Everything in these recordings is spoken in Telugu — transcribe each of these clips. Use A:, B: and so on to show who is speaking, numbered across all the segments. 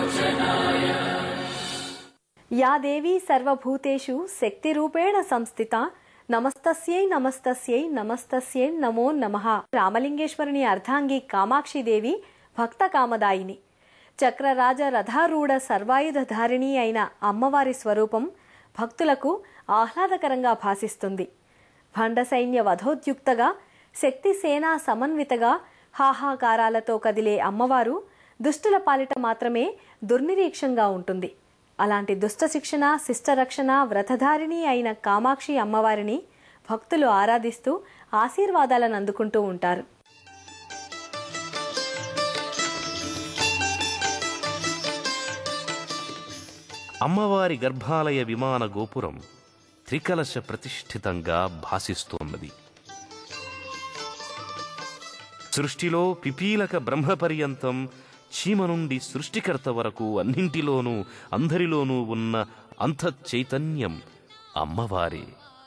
A: యా దేవీ సర్వభూతేషు శక్తిరూపేణ సంస్థిత నమస్తస్యై నమస్తస్యై నమస్తస్యై నమో నమః రామలింగేశ్వరుని అర్ధాంగి కామాక్షిదేవి భక్త కామదాయిని చక్రరాజ రథారూఢ సర్వాయుధధారిణి అయిన అమ్మవారి స్వరూపం భక్తులకు ఆహ్లాదకరంగా భాసిస్తుంది భండ సైన్య వధోద్యుక్తగా శక్తి సేనా సమన్వితగా హాహాకారాలతో కదిలే అమ్మవారు దుష్టుల పాలిట మాత్రమే దుర్నిరీక్షంగా ఉంటుంది అలాంటి దుష్ట శిక్షణ శిష్టరక్షణ వ్రతధారిణి అయిన కామాక్షి అమ్మవారిని భక్తులు ఆరాధిస్తూ ఆశీర్వాదాలను అందుకుంటూ ఉంటారు
B: అమ్మవారి గర్భాలయ విమాన గోపురం త్రికలశ ప్రతిష్ఠితంగా భాసిస్తోన్నది సృష్టిలో పిపీలక బ్రహ్మపర్యంతం చీమ నుండి సృష్టికర్త వరకు అన్నింటిలోనూ అందరిలోనూ ఉన్న అంతఃచైతన్యం అమ్మవారే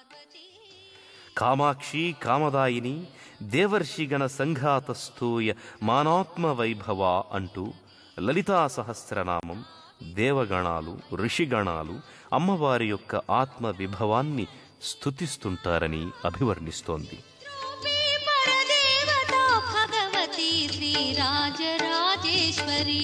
B: కామాక్షి కామదాయిని దేవర్షిగణ సంఘాతస్థూయ మానాత్మ వైభవ అంటూ లలితా సహస్రనామం దేవగణాలు ఋషిగణాలు అమ్మవారి యొక్క ఆత్మ విభవాన్ని స్తుతిస్తుంటారని అభివర్ణిస్తోంది
C: परदेवता भगवती श्रीराजराजेश्वरी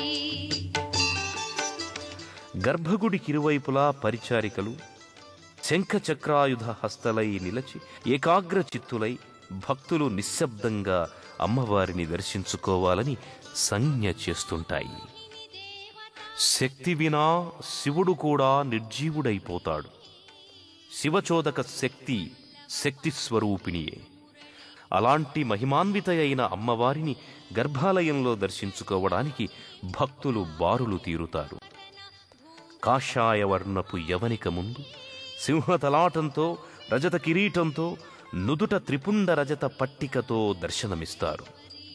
B: గర్భగుడికి ఇరువైపులా పరిచారికలు శంఖచక్రాయుధ హస్తలై నిలచి ఏకాగ్ర చిత్తులై భక్తులు నిశ్శబ్దంగా అమ్మవారిని దర్శించుకోవాలని సంజ్ఞ చేస్తుంటాయి శక్తి వినా శివుడు కూడా నిర్జీవుడైపోతాడు శివచోదక శక్తి శక్తి స్వరూపిణియే అలాంటి మహిమాన్విత అయిన అమ్మవారిని గర్భాలయంలో దర్శించుకోవడానికి భక్తులు బారులు తీరుతారు కాషాయ వర్ణపు యవనిక ముందు సింహతలాటంతో రజత కిరీటంతో నుదుట త్రిపుండ రజత పట్టికతో దర్శనమిస్తారు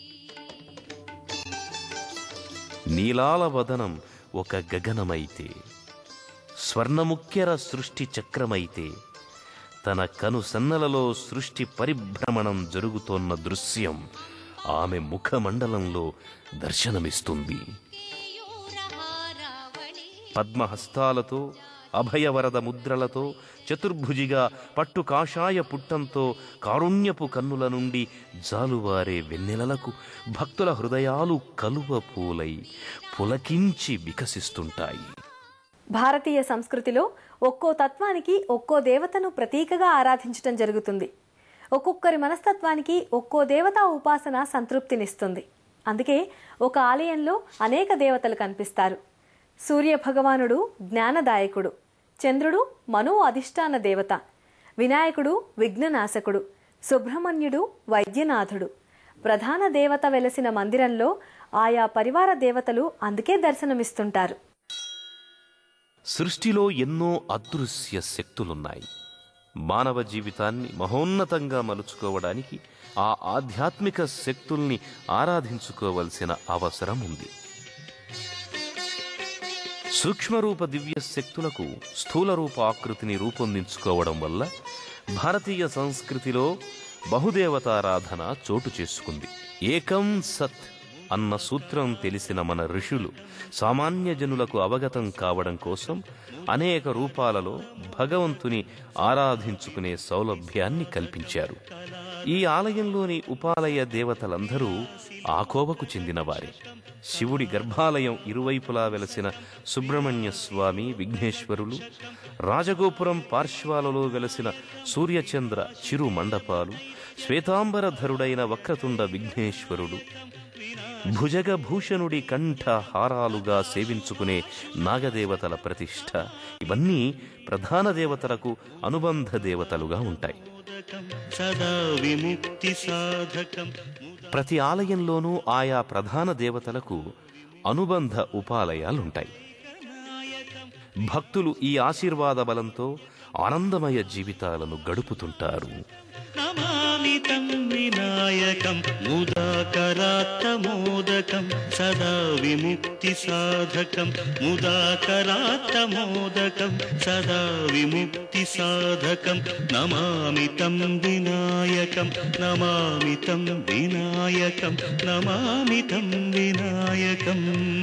B: నీలాల వదనం ఒక గగనమైతే స్వర్ణముఖ్యర సృష్టి చక్రమైతే తన కను సన్నలలో సృష్టి పరిభ్రమణం జరుగుతోన్న దృశ్యం ఆమె ముఖమండలంలో దర్శనమిస్తుంది
C: యూరహారావళి
B: పద్మహస్తాలతో అభయవరద ముద్రలతో చతుర్భుజిగా పట్టు కాషాయ పుట్టంతో కారుణ్యపు కన్నుల నుండి జాలువారే వెన్నెలలకు భక్తుల హృదయాలు కలువ పూలై పులకించి వికసిస్తుంటాయి
A: భారతీయ సంస్కృతిలో ఒక్కో తత్వానికి ఒక్కో దేవతను ప్రతీకగా ఆరాధించటం జరుగుతుంది ఒక్కొక్కరి మనస్తత్వానికి ఒక్కో దేవతా ఉపాసన సంతృప్తినిస్తుంది అందుకే ఒక ఆలయంలో అనేక దేవతలు కనిపిస్తారు సూర్య భగవానుడు జ్ఞానదాయకుడు చంద్రుడు మనో అధిష్టాన దేవత వినాయకుడు విఘ్ననాశకుడు సుబ్రహ్మణ్యుడు వైద్యనాథుడు ప్రధాన దేవత వెలసిన మందిరంలో ఆయా పరివార దేవతలు అందుకే దర్శనమిస్తుంటారు
B: సృష్టిలో ఎన్నో అదృశ్య శక్తులున్నాయి మానవ జీవితాన్ని మహోన్నతంగా మలుచుకోవడానికి ఆ ఆధ్యాత్మిక శక్తుల్ని ఆరాధించుకోవలసిన అవసరం ఉంది సూక్ష్మరూప దివ్య శక్తులకు స్థూల రూప ఆకృతిని రూపొందించుకోవడం వల్ల భారతీయ సంస్కృతిలో బహుదేవతారాధన చోటు చేసుకుంది ఏకం సత్ అన్న సూత్రం తెలిసిన మన ఋషులు సామాన్య జనులకు అవగతం కావడం కోసం అనేక రూపాలలో భగవంతుని ఆరాధించుకునే సౌలభ్యాన్ని కల్పించారు ఈ ఆలయంలోని ఉపాలయ దేవతలందరూ ఆ కోవకు చెందినవారే శివుడి గర్భాలయం ఇరువైపులా వెలసిన సుబ్రహ్మణ్య స్వామి విఘ్నేశ్వరులు రాజగోపురం పార్శ్వాలలో వెలసిన సూర్యచంద్ర చిరు మండపాలు శ్వేతాంబరధరుడైన వక్రతుండ విఘ్నేశ్వరుడు భుజగ భూషణుడి కంఠ హారాలుగా సేవించుకునే నాగదేవతల ప్రతిష్ఠ ఇవన్నీ ప్రధాన దేవతలకు అనుబంధ దేవతలుగా ఉంటాయి
D: సదా విముక్తి సాధకం
B: ప్రతి ఆలయంలోనూ ఆయా ప్రధాన దేవతలకు అనుబంధ ఉపాలయాలుంటాయి భక్తులు ఈ ఆశీర్వాద బలంతో ఆనందమయ జీవితాలను గడుపుతుంటారు
D: నమామి తం వినాయకం ముదాకరాత్తమోదకం సదా విముక్తి సాధకం ముదాకరాత్తమోదకం సదా విముక్తి సాధకం నమామి తం వినాయకం నమామి తం వినాయకం నమామి తం వినాయకం